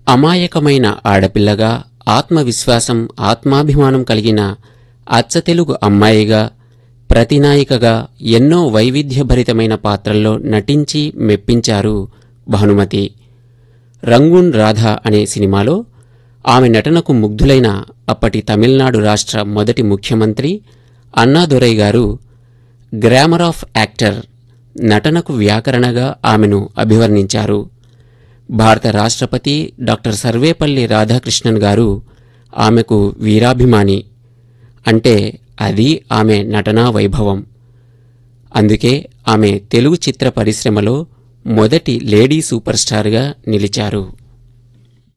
అమాయకమైన ఆడపిల్లగా ఆత్మవిశ్వాసం ఆత్మాభిమానం కలిగిన అచ్చతెలుగు అమ్మాయిగా ప్రతినాయికగా ఎన్నో వైవిధ్యభరితమైన పాత్రల్లో నటించి మెప్పించారు భానుమతి రంగూన్ రాధా అనే సినిమాలో ఆమె నటనకు ముగ్ధులైన అప్పటి తమిళనాడు రాష్ట్ర మొదటి ముఖ్యమంత్రి అన్నాదొరై గారు గ్రామర్ ఆఫ్ యాక్టర్ నటనకు వ్యాకరణగా ఆమెను అభివర్ణించారు భారత రాష్ట్రపతి డాక్టర్ సర్వేపల్లి రాధాకృష్ణన్ గారు ఆమెకు వీరాభిమాని అంటే అది ఆమె నటనా వైభవం అందుకే ఆమె తెలుగు చిత్ర పరిశ్రమలో మొదటి లేడీ సూపర్ స్టార్గా నిలిచారు